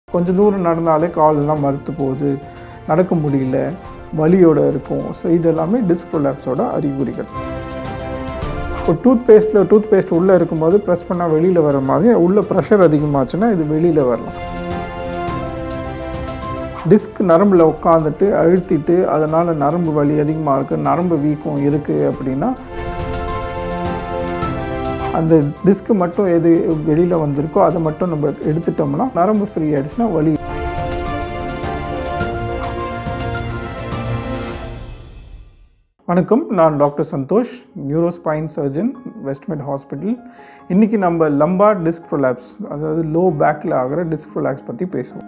கொஞ்சம் தூரம் நடந்தாலே காலெல்லாம் மறுத்து போகுது நடக்க முடியல வலியோட இருக்கும் ஸோ இது எல்லாமே டிஸ்க் ப்ரொலாப்ஸோட அறிகுறிகள் இப்போ டூத் பேஸ்ட்டில் டூத் பேஸ்ட் உள்ளே இருக்கும்போது ப்ரெஸ் பண்ணால் வெளியில் வர மாதிரி உள்ள ப்ரெஷர் அதிகமாச்சுன்னா இது வெளியில் வரலாம் டிஸ்க் நரம்பில் உட்காந்துட்டு அழுத்திட்டு அதனால் நரம்பு வலி அதிகமாக இருக்குது நரம்பு வீக்கம் இருக்குது அப்படின்னா அந்த டிஸ்க்கு மட்டும் எது வெளியில் வந்திருக்கோ அதை மட்டும் நம்ம எடுத்துட்டோம்னா நரம்பு ஃப்ரீ ஆயிடுச்சுன்னா வலி வணக்கம் நான் doctor Santhosh neuro spine surgeon Westmed hospital இன்றைக்கி நம்ம லம்பார் டிஸ்க் ப்ரொலாப்ஸ் அதாவது லோ பேக்கில் ஆகிற டிஸ்க் ப்ரொலாப்ஸ் பற்றி பேசுவோம்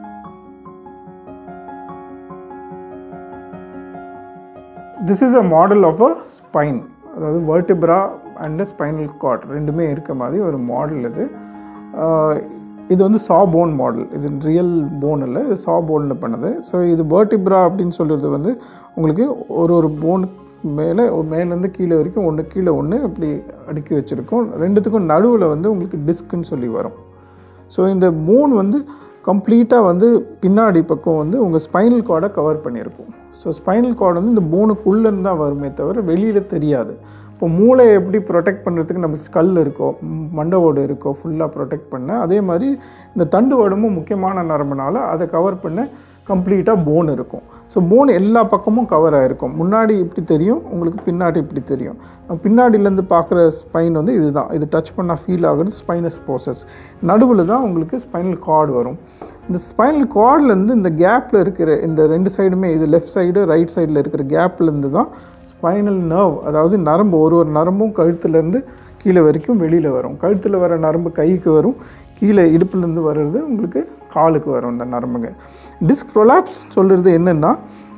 this is a model of a spine அதாவது வர்டிப்ரா அண்ட் ஸ்பைனல் கார்ட் ரெண்டுமே இருக்க மாதிரி ஒரு மாடல் இது ஆஹ் இது வந்து சா போன் மாடல் இது ரியல் போன் இல்லை இது சா போனில் பண்ணது ஸோ இது வர்டிப்ரா அப்படின்னு சொல்கிறது வந்து உங்களுக்கு ஒரு ஒரு போன் மேலே மேலேருந்து கீழே வரைக்கும் ஒன்று கீழே ஒன்று அப்படி அடுக்கி வச்சுருக்கோம் ரெண்டுத்துக்கும் நடுவில் வந்து உங்களுக்கு டிஸ்க்குன்னு சொல்லி வரும் ஸோ இந்த போன் வந்து கம்ப்ளீட்டாக வந்து பின்னாடி பக்கம் வந்து உங்கள் ஸ்பைனல் கார்டை கவர் பண்ணியிருக்கும் ஸோ ஸ்பைனல் கார்டு வந்து இந்த போனுக்குள்ளேருந்து தான் வருமே தவிர வெளியில் தெரியாது இப்போ மூளையை எப்படி ப்ரொடெக்ட் பண்ணுறதுக்கு நம்ம ஸ்கல் இருக்கோ ம், மண்டவோடு இருக்கோ ஃபுல்லாக ப்ரொடெக்ட் பண்ண அதே மாதிரி இந்த தண்டு வடமும் முக்கியமான நரம்புனால அதை கவர் பண்ண கம்ப்ளீட்டாக போன் இருக்கும் ஸோ போன் எல்லா பக்கமும் கவர் ஆகிருக்கும் முன்னாடி இப்படி தெரியும் உங்களுக்கு பின்னாடி இப்படி தெரியும் பின்னாடியிலேருந்து பார்க்குற ஸ்பைன் வந்து இதுதான் இது டச் பண்ணால் ஃபீல் ஆகுறது ஸ்பைனஸ் ப்ரோசஸ் நடுவில் தான் உங்களுக்கு ஸ்பைனல் கார்டு வரும் இந்த ஸ்பைனல் கார்ட்லேருந்து இந்த கேப்பில் இருக்கிற இந்த ரெண்டு சைடுமே இது லெஃப்ட் சைடு ரைட் சைடில் இருக்கிற கேப்லேருந்து தான் ஸ்பைனல் நர்வ் அதாவது நரம்பு ஒரு ஒரு நரம்பும் கழுத்துலேருந்து கீழே வரைக்கும் வெளியில் வரும் கழுத்தில் வர நரம்பு கைக்கு வரும் கீழே இடுப்புலேருந்து வர்றது உங்களுக்கு காலுக்கு வரும் இந்த நரம்புங்க டிஸ்க் ப்ரொலாப்ஸ் சொல்கிறது என்னென்னா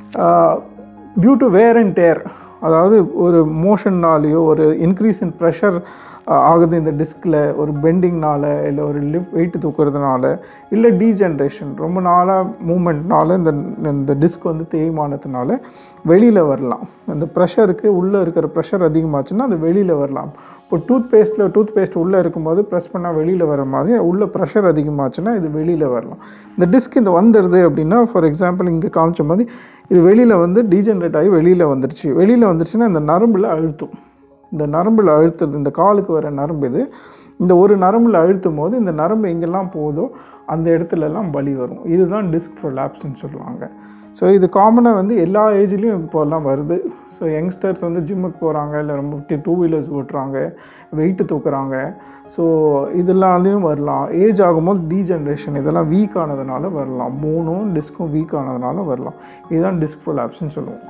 due to wear and tear அதாவது ஒரு மோஷன்னாலேயோ ஒரு இன்க்ரீஸ் இன் ப்ரெஷர் ஆகுது இந்த டிஸ்கில் ஒரு பெண்டிங்னால இல்லை ஒரு லிஃப்ட் வெயிட் தூக்குறதுனால இல்லை டீஜென்ரேஷன் ரொம்ப நாளாக மூமெண்ட்னால இந்த இந்த டிஸ்க் வந்து தேய்மானத்தினால வெளியில் வரலாம் அந்த ப்ரெஷருக்கு உள்ளே இருக்கிற ப்ரெஷர் அதிகமாச்சுன்னா அது வெளியில் வரலாம் இப்போ டூத் பேஸ்ட்டில் டூத் பேஸ்ட் உள்ளே இருக்கும்போது ப்ரெஸ் பண்ணால் வெளியில் வர மாதிரி உள்ள ப்ரெஷர் அதிகமாச்சுன்னா இது வெளியில் வரலாம் இந்த டிஸ்க் இந்த வந்துடுது அப்படின்னா ஃபார் எக்ஸாம்பிள் இங்கே காமிச்ச மாதிரி இது வெளியில் வந்து டீஜென்ரேட் ஆகி வெளியில் வந்துடுச்சு வெளியில் வந்துடுச்சுன்னா இந்த நரம்பில் அழுத்தும் இந்த நரம்பில் அழுத்துறது இந்த காலுக்கு வர நரம்பு இது இந்த ஒரு நரம்பில் அழுத்தும் போது இந்த நரம்பு எங்கெல்லாம் போதோ அந்த இடத்துலலாம் வலி வரும் இதுதான் டிஸ்க் ப்ரொலாப்ஸ்ன்னு சொல்லுவாங்க ஸோ இது காமனாக வந்து எல்லா ஏஜ்லேயும் இப்போல்லாம் வருது ஸோ யங்ஸ்டர்ஸ் வந்து ஜிம்முக்கு போகிறாங்க இல்லை ரொம்ப டூ வீலர்ஸ் ஓட்டுறாங்க வெயிட்டு தூக்குறாங்க ஸோ இதெல்லாம்லேயும் வரலாம் ஏஜ் ஆகும்போது டீஜென்ரேஷன் இதெல்லாம் வீக் ஆனதுனால வரலாம் மூணும் டிஸ்க்கும் வீக் ஆனதுனால வரலாம் இதுதான் டிஸ்க் ப்ரொலாப்ஸ்ன்னு சொல்லுவோம்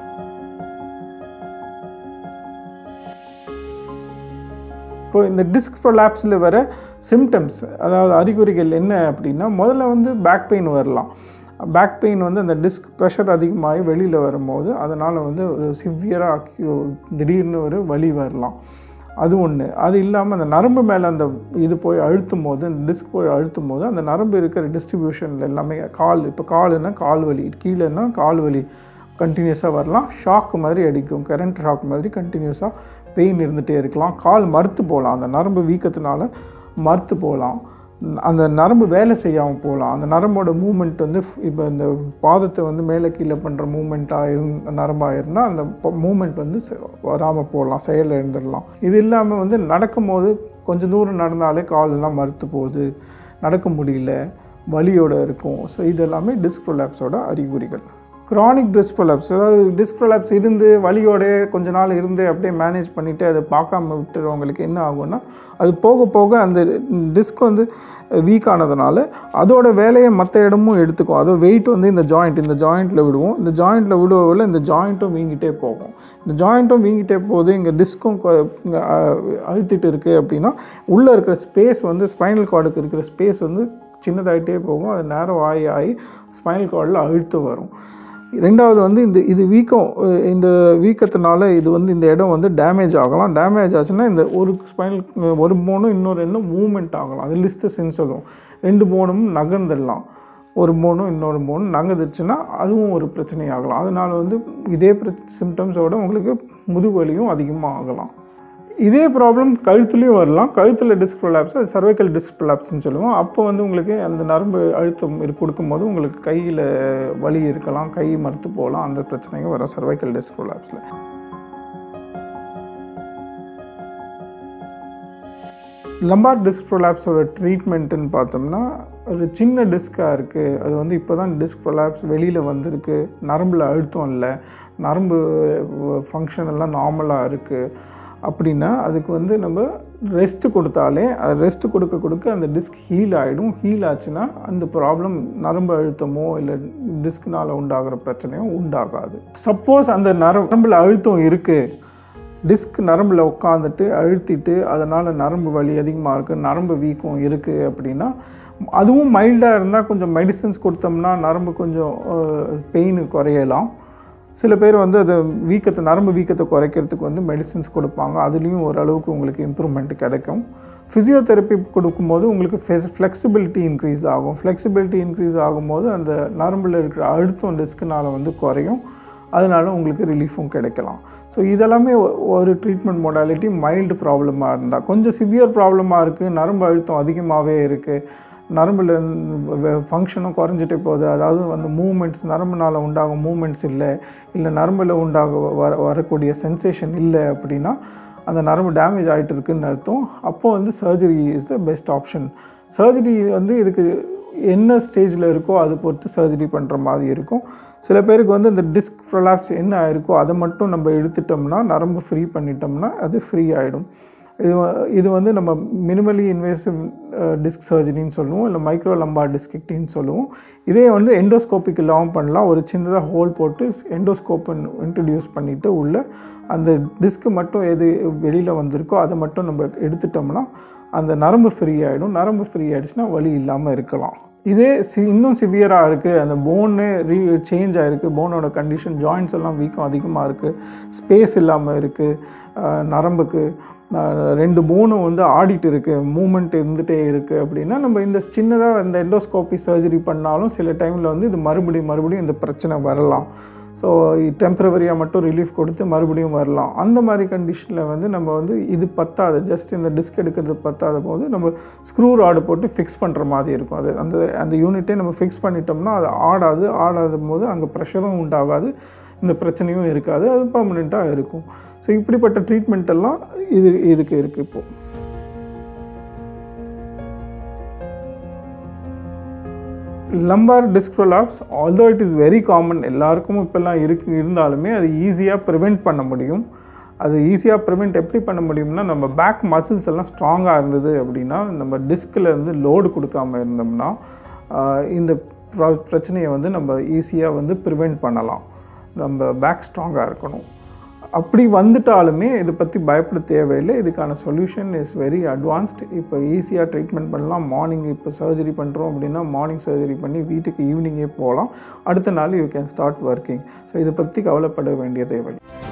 இப்போ இந்த டிஸ்க் ப்ரொலாப்ஸில் வர சிம்டம்ஸ் அதாவது அறிகுறிகள் என்ன அப்படின்னா முதல்ல வந்து பேக் பெயின் வரலாம் பேக் பெயின் வந்து அந்த டிஸ்க் ப்ரெஷர் அதிகமாகி வெளியில் வரும்போது அதனால் வந்து ஒரு சிவியராக திடீர்னு ஒரு வலி வரலாம் அது ஒன்று அது இல்லாமல் அந்த நரம்பு மேலே அந்த இது போய் அழுத்தும் போது அந்த டிஸ்க் போய் அழுத்தும் போது அந்த நரம்பு இருக்கிற டிஸ்ட்ரிபியூஷனில் எல்லாமே கால் இப்போ காலுன்னா கால் வலி கீழேன்னா கால் வலி கண்டினியூஸாக வரலாம் ஷாக் மாதிரி அடிக்கும் கரண்ட் ஷாக் மாதிரி கண்டினியூஸாக பெயின் இருந்துகிட்டே இருக்கலாம் கால் மறுத்து போகலாம் அந்த நரம்பு வீக்கத்தினால மறுத்து போகலாம் அந்த நரம்பு வேலை செய்யாமல் போகலாம் அந்த நரம்போட மூமெண்ட் வந்து இப்போ இந்த பாதத்தை வந்து மேலே கீழே பண்ணுற மூமெண்ட்டாக இருந் நரம்பாக இருந்தால் அந்த மூமெண்ட் வந்து வராமல் போகலாம் செயலில் இருந்துடலாம் இது இல்லாமல் வந்து நடக்கும்போது கொஞ்சம் தூரம் நடந்தாலே காலெல்லாம் மறுத்து போகுது நடக்க முடியல வலியோட இருக்கும் ஸோ இது எல்லாமே டிஸ்க் ப்ரொலாப்ஸோட அறிகுறிகள் க்ரானிக் டிஸ்க் ப்ரொலாப்ஸ் அதாவது டிஸ்க் ப்ரொலாப்ஸ் இருந்து வலியோட கொஞ்ச நாள் இருந்து அப்படியே மேனேஜ் பண்ணிவிட்டு அதை பார்க்காம விட்டுறவங்களுக்கு என்ன ஆகும்னா அது போக போக அந்த டிஸ்க் வந்து வீக் ஆனதுனால அதோட வேலையை மற்ற இடமும் எடுத்துக்கும் அதோட வெயிட் வந்து இந்த ஜாயிண்ட் இந்த ஜாயிண்ட்டில் விடுவோம் இந்த ஜாயிண்ட்டில் விடுவதில் இந்த ஜாயிண்ட்டும் வீங்கிட்டே போகும் இந்த ஜாயிண்ட்டும் வீங்கிட்டே போகுது இங்கே டிஸ்க்கும் அழுத்திட்டு இருக்குது அப்படின்னா உள்ளே இருக்கிற ஸ்பேஸ் வந்து ஸ்பைனல் கார்டுக்கு இருக்கிற ஸ்பேஸ் வந்து சின்னதாகிட்டே போகும் அது நேரம் ஆகி ஆகி ஸ்பைனல் கார்டில் அழுத்து வரும் ரெண்டாவது வந்து இந்த இது வீக்கம் அஹ் இந்த வீக்கத்தினால இது வந்து இந்த இடம் வந்து டேமேஜ் ஆகலாம் டேமேஜ் ஆச்சுன்னா இந்த ஒரு ஸ்பைனல் ஒரு போனும் இன்னொரு ரெண்டும் மூவ்மெண்ட் ஆகலாம் அது லிஸ்டஸ்ன்னு சொல்லுவோம் ரெண்டு போனும் நகர்ந்துடலாம் ஒரு போனும் இன்னொரு போனும் நகர்ந்துருச்சுன்னா அதுவும் ஒரு பிரச்சனை ஆகலாம் அதனால வந்து இதே சிம்டம்ஸோட உங்களுக்கு முதுகு வலியும் அதிகமாக ஆகலாம் இதே ப்ராப்ளம் கழுத்துலேயும் வரலாம் கழுத்தில் டிஸ்க் ப்ரொலாப்ஸ் அது சர்வைக்கல் டிஸ்க் ப்ரொலாப்ஸ்னு சொல்லுவோம் அப்போ வந்து உங்களுக்கு அந்த நரம்பு அழுத்தம் இரு கொடுக்கும்போது உங்களுக்கு கையில் வலி இருக்கலாம் கை மறுத்து போகலாம் அந்த பிரச்சனைகள் வரும் சர்வைக்கல் டிஸ்க் ப்ரொலாப்ஸில் லம்பார் டிஸ்க் ப்ரொலாப்ஸோட ட்ரீட்மெண்ட்டுன்னு பார்த்தோம்னா ஒரு சின்ன டிஸ்காக இருக்குது அது வந்து இப்போ தான் டிஸ்க் ப்ரொலாப்ஸ் வெளியில் வந்திருக்கு நரம்பில் அழுத்தம் இல்லை நரம்பு ஃபங்க்ஷன் எல்லாம் நார்மலாக இருக்குது அப்படின்னா அதுக்கு வந்து நம்ம ரெஸ்ட் கொடுத்தாலே அது ரெஸ்ட் கொடுக்க கொடுக்க அந்த டிஸ்க் ஹீல் ஆகிடும் ஹீல் ஆச்சுன்னா அந்த ப்ராப்ளம் நரம்பு அழுத்தமோ இல்லை டிஸ்க்னால் உண்டாகிற பிரச்சனையோ உண்டாகாது சப்போஸ் அந்த நரம்பில் அழுத்தம் இருக்குது டிஸ்க் நரம்பில் உட்காந்துட்டு அழுத்திட்டு அதனால் நரம்பு வலி அதிகமாக இருக்குது நரம்பு வீக்கம் இருக்குது அப்படின்னா அதுவும் மைல்டாக இருந்தால் கொஞ்சம் மெடிசின்ஸ் கொடுத்தோம்னா நரம்பு கொஞ்சம் பெயின் குறையலாம் சில பேர் வந்து அது வீக்கத்தை நரம்பு வீக்கத்தை குறைக்கிறதுக்கு வந்து மெடிசின்ஸ் கொடுப்பாங்க அதுலேயும் ஓரளவுக்கு உங்களுக்கு இம்ப்ரூவ்மெண்ட் கிடைக்கும் ஃபிசியோதெரப்பி கொடுக்கும்போது உங்களுக்கு ஃபெஸ் ஃப்ளெக்சிபிலிட்டி இன்க்ரீஸ் ஆகும் ஃப்ளெக்சிபிலிட்டி இன்க்ரீஸ் ஆகும்போது அந்த நரம்பில் இருக்கிற அழுத்தம் டிஸ்க்குனால் வந்து குறையும் அதனால உங்களுக்கு ரிலீஃபும் கிடைக்கலாம் ஸோ இதெல்லாமே ஒரு ட்ரீட்மெண்ட் மொடாலிட்டி மைல்டு ப்ராப்ளமாக இருந்தால் கொஞ்சம் சிவியர் ப்ராப்ளமாக இருக்குது நரம்பு அழுத்தம் அதிகமாகவே இருக்குது நரம்பில் ஃபங்க்ஷனும் குறைஞ்சிட்டே போகுது அதாவது அந்த மூமெண்ட்ஸ் நரம்புனால் உண்டாகும் மூமெண்ட்ஸ் இல்லை இல்லை நரம்பில் உண்டாக வர வரக்கூடிய சென்சேஷன் இல்லை அப்படின்னா அந்த நரம்பு டேமேஜ் ஆகிட்டு இருக்குன்னு அர்த்தம் அப்போ வந்து surgery is the best option surgery வந்து இதுக்கு என்ன ஸ்டேஜில் இருக்கோ அதை பொறுத்து சர்ஜரி பண்ணுற மாதிரி இருக்கும் சில பேருக்கு வந்து இந்த டிஸ்க் ப்ரொலாப்ஸ் என்ன ஆயிருக்கோ அதை மட்டும் நம்ம எடுத்துட்டோம்னா நரம்பு ஃப்ரீ பண்ணிட்டோம்னா அது ஃப்ரீ ஆகிடும் இது இது வந்து நம்ம மினிமலி இன்வேசிவ் டிஸ்க் சர்ஜரின்னு சொல்லுவோம் இல்லை மைக்ரோ லம்பார் டிஸ்கிக்டின்னு சொல்லுவோம் இதே வந்து எண்டோஸ்கோபிக் இல்லாமல் பண்ணலாம் ஒரு சின்னதாக ஹோல் போட்டு எண்டோஸ்கோப்பை இன்ட்ரடியூஸ் பண்ணிவிட்டு உள்ள அந்த டிஸ்க்கு மட்டும் எது வெளியில் வந்திருக்கோ அதை மட்டும் நம்ம எடுத்துட்டோம்னா அந்த நரம்பு ஃப்ரீ ஆகிடும் நரம்பு ஃப்ரீ ஆகிடுச்சுன்னா வலி இல்லாமல் இருக்கலாம் இதே சி இன்னும் சிவியராக இருக்குது அந்த போனே ரீ சேஞ்ச் ஆகிருக்கு போனோட கண்டிஷன் ஜாயின்ஸ் எல்லாம் வீக்கம் அதிகமாக இருக்குது ஸ்பேஸ் இல்லாமல் இருக்குது நரம்புக்கு ரெண்டு போனும் வந்து ஆடிட்டு இருக்குது மூமெண்ட் இருந்துகிட்டே இருக்குது அப்படின்னா நம்ம இந்த சின்னதாக இந்த எண்டோஸ்கோபி சர்ஜரி பண்ணாலும் சில டைமில் வந்து இது மறுபடியும் மறுபடியும் இந்த பிரச்சனை வரலாம் ஸோ டெம்பரவரியாக மட்டும் ரிலீஃப் கொடுத்து மறுபடியும் வரலாம் அந்த மாதிரி கண்டிஷனில் வந்து நம்ம வந்து இது பத்தாது ஜஸ்ட் இந்த டிஸ்க் எடுக்கிறது பத்தாத போது நம்ம ஸ்க்ரூ ராடு போட்டு ஃபிக்ஸ் பண்ணுற மாதிரி இருக்கும் அது அந்த அந்த யூனிட்டே நம்ம ஃபிக்ஸ் பண்ணிட்டோம்னா அது ஆடாது ஆடாத போது அங்கே ப்ரெஷரும் உண்டாகாது இந்த பிரச்சனையும் இருக்காது அது பர்மனெண்ட்டாக இருக்கும் ஸோ இப்படிப்பட்ட ட்ரீட்மெண்ட் எல்லாம் இது இதுக்கு இருக்குது இப்போது lumbar disc prolapse although it is very common எல்லாருக்கும் இப்போல்லாம் இருக்கு இருந்தாலுமே அது ஈஸியாக ப்ரிவெண்ட் பண்ண முடியும் அது ஈஸியாக ப்ரிவெண்ட் எப்படி பண்ண முடியும்னா நம்ம பேக் மசில்ஸ் எல்லாம் ஸ்ட்ராங்காக இருந்தது அப்படின்னா நம்ம டிஸ்கில் இருந்து லோடு கொடுக்காம இருந்தோம்னா இந்த பிரச்சனையை வந்து நம்ம ஈஸியாக வந்து ப்ரிவெண்ட் பண்ணலாம் நம்ம பேக் ஸ்ட்ராங்காக இருக்கணும் அப்படி வந்துட்டாலுமே இதை பற்றி பயப்பட தேவையில்லை இதுக்கான சொல்யூஷன் இஸ் வெரி அட்வான்ஸ்ட் இப்போ ஈஸியாக ட்ரீட்மெண்ட் பண்ணலாம் மார்னிங் இப்போ சர்ஜரி பண்ணுறோம் அப்படின்னா மார்னிங் சர்ஜரி பண்ணி வீட்டுக்கு ஈவினிங்கே போகலாம் அடுத்த நாள் you can start working so இதை பற்றி கவலைப்பட வேண்டிய தேவை